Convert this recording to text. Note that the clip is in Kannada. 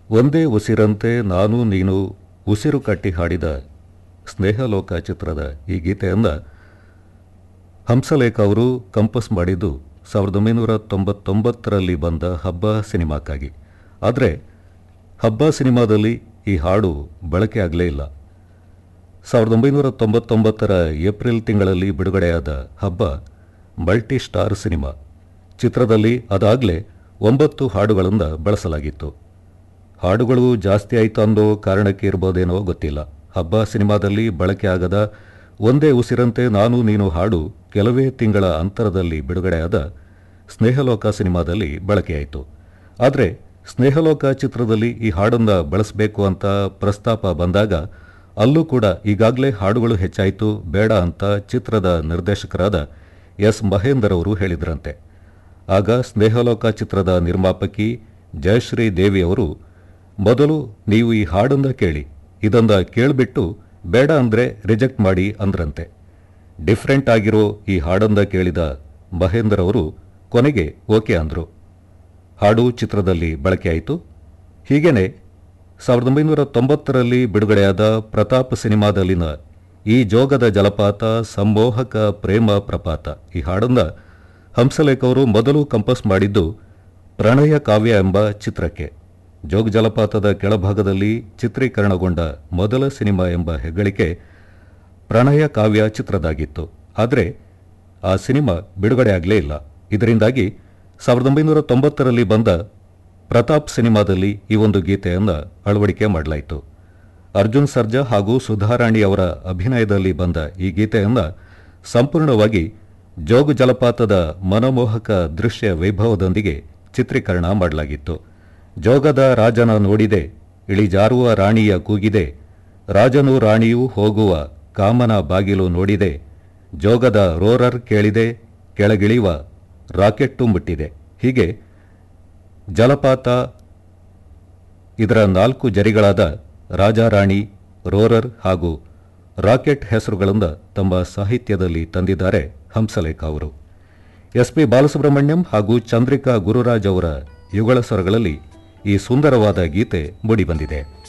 ಒಂದೇ ಉಸಿರಂತೆ ನಾನು ನೀನು ಉಸಿರು ಕಟ್ಟಿ ಹಾಡಿದ ಸ್ನೇಹಲೋಕ ಚಿತ್ರದ ಈ ಗೀತೆಯನ್ನು ಹಂಸಲೇಖ ಅವರು ಕಂಪೋಸ್ ಮಾಡಿದ್ದು ಸಾವಿರದ ಒಂಬೈನೂರ ತೊಂಬತ್ತೊಂಬತ್ತರಲ್ಲಿ ಬಂದ ಹಬ್ಬ ಸಿನಿಮಾಕ್ಕಾಗಿ ಆದರೆ ಹಬ್ಬ ಸಿನಿಮಾದಲ್ಲಿ ಈ ಹಾಡು ಬಳಕೆ ಆಗಲೇ ಇಲ್ಲ ಸಾವಿರದ ಒಂಬೈನೂರ ತೊಂಬತ್ತೊಂಬತ್ತರ ಏಪ್ರಿಲ್ ತಿಂಗಳಲ್ಲಿ ಬಿಡುಗಡೆಯಾದ ಹಬ್ಬ ಮಲ್ಟಿ ಸ್ಟಾರ್ ಸಿನಿಮಾ ಚಿತ್ರದಲ್ಲಿ ಅದಾಗಲೇ ಒಂಬತ್ತು ಹಾಡುಗಳನ್ನು ಬಳಸಲಾಗಿತ್ತು ಹಾಡುಗಳು ಜಾಸ್ತಿ ಆಯಿತು ಅನ್ನೋ ಕಾರಣಕ್ಕೆ ಇರ್ಬೋದೇನೋ ಗೊತ್ತಿಲ್ಲ ಹಬ್ಬ ಸಿನಿಮಾದಲ್ಲಿ ಬಳಕೆ ಆಗದ ಒಂದೇ ಉಸಿರಂತೆ ನಾನು ನೀನು ಹಾಡು ಕೆಲವೇ ತಿಂಗಳ ಅಂತರದಲ್ಲಿ ಬಿಡುಗಡೆಯಾದ ಸ್ನೇಹಲೋಕ ಸಿನಿಮಾದಲ್ಲಿ ಬಳಕೆಯಾಯಿತು ಆದರೆ ಸ್ನೇಹಲೋಕ ಚಿತ್ರದಲ್ಲಿ ಈ ಹಾಡನ್ನು ಬಳಸಬೇಕು ಅಂತ ಪ್ರಸ್ತಾಪ ಬಂದಾಗ ಅಲ್ಲೂ ಕೂಡ ಈಗಾಗಲೇ ಹಾಡುಗಳು ಹೆಚ್ಚಾಯಿತು ಬೇಡ ಅಂತ ಚಿತ್ರದ ನಿರ್ದೇಶಕರಾದ ಎಸ್ ಮಹೇಂದರ್ ಅವರು ಹೇಳಿದ್ರಂತೆ ಆಗ ಸ್ನೇಹಲೋಕ ಚಿತ್ರದ ನಿರ್ಮಾಪಕಿ ಜಯಶ್ರೀ ದೇವಿ ಅವರು ಮೊದಲು ನೀವು ಈ ಹಾಡನ್ನ ಕೇಳಿ ಇದನ್ನ ಕೇಳಿಬಿಟ್ಟು ಬೇಡ ಅಂದರೆ ರಿಜೆಕ್ಟ್ ಮಾಡಿ ಅಂದ್ರಂತೆ ಡಿಫ್ರೆಂಟ್ ಆಗಿರೋ ಈ ಹಾಡನ್ನ ಕೇಳಿದ ಮಹೇಂದರ್ ಅವರು ಕೊನೆಗೆ ಓಕೆ ಅಂದರು ಹಾಡು ಚಿತ್ರದಲ್ಲಿ ಬಳಕೆಯಾಯಿತು ಹೀಗೇನೆ ಸಾವಿರದ ಒಂಬೈನೂರ ತೊಂಬತ್ತರಲ್ಲಿ ಬಿಡುಗಡೆಯಾದ ಪ್ರತಾಪ್ ಸಿನಿಮಾದಲ್ಲಿನ ಈ ಜೋಗದ ಜಲಪಾತ ಸಂಮೋಹಕ ಪ್ರೇಮ ಪ್ರಪಾತ ಈ ಹಾಡನ್ನು ಹಂಸಲೇಖ ಅವರು ಮೊದಲು ಕಂಪೋಸ್ ಮಾಡಿದ್ದು ಪ್ರಣಯ ಕಾವ್ಯ ಎಂಬ ಚಿತ್ರಕ್ಕೆ ಜೋಗ ಜಲಪಾತದ ಕೆಳಭಾಗದಲ್ಲಿ ಚಿತ್ರೀಕರಣಗೊಂಡ ಮೊದಲ ಸಿನಿಮಾ ಎಂಬ ಹೆಗ್ಗಳಿಕೆ ಪ್ರಣಯ ಕಾವ್ಯ ಚಿತ್ರದಾಗಿತ್ತು ಆದರೆ ಆ ಸಿನಿಮಾ ಬಿಡುಗಡೆ ಆಗಲೇ ಇಲ್ಲ ಇದರಿಂದಾಗಿ ಸಾವಿರದ ಒಂಬೈನೂರ ತೊಂಬತ್ತರಲ್ಲಿ ಬಂದ ಪ್ರತಾಪ್ ಸಿನಿಮಾದಲ್ಲಿ ಈ ಒಂದು ಗೀತೆಯನ್ನು ಅಳವಡಿಕೆ ಮಾಡಲಾಯಿತು ಅರ್ಜುನ್ ಸರ್ಜಾ ಹಾಗೂ ಸುಧಾರಾಣಿ ಅವರ ಅಭಿನಯದಲ್ಲಿ ಬಂದ ಈ ಗೀತೆಯನ್ನು ಸಂಪೂರ್ಣವಾಗಿ ಜೋಗ ಜಲಪಾತದ ಮನಮೋಹಕ ದೃಶ್ಯ ವೈಭವದೊಂದಿಗೆ ಚಿತ್ರೀಕರಣ ಮಾಡಲಾಗಿತ್ತು ಜೋಗದ ರಾಜನ ನೋಡಿದೆ ಇಳಿಜಾರುವ ರಾಣಿಯ ಕೂಗಿದೆ ರಾಜನು ರಾಣಿಯೂ ಹೋಗುವ ಕಾಮನ ಬಾಗಿಲು ನೋಡಿದೆ ಜೋಗದ ರೋರರ್ ಕೇಳಿದೆ ಕೆಳಗಿಳಿಯುವ ರಾಕೆಟ್ಟು ಮುಟ್ಟಿದೆ ಹೀಗೆ ಜಲಪಾತ ಇದರ ನಾಲ್ಕು ಜರಿಗಳಾದ ರಾಜಾರಾಣಿ ರೋರರ್ ಹಾಗೂ ರಾಕೆಟ್ ಹೆಸರುಗಳಿಂದ ತಮ್ಮ ಸಾಹಿತ್ಯದಲ್ಲಿ ತಂದಿದ್ದಾರೆ ಹಂಸಲೇಖ ಅವರು ಎಸ್ ಪಿ ಬಾಲಸುಬ್ರಹ್ಮಣ್ಯಂ ಹಾಗೂ ಚಂದ್ರಿಕಾ ಗುರುರಾಜ್ ಅವರ ಯುಗಳ ಸ್ವರಗಳಲ್ಲಿ ಈ ಸುಂದರವಾದ ಗೀತೆ ಮೂಡಿಬಂದಿದೆ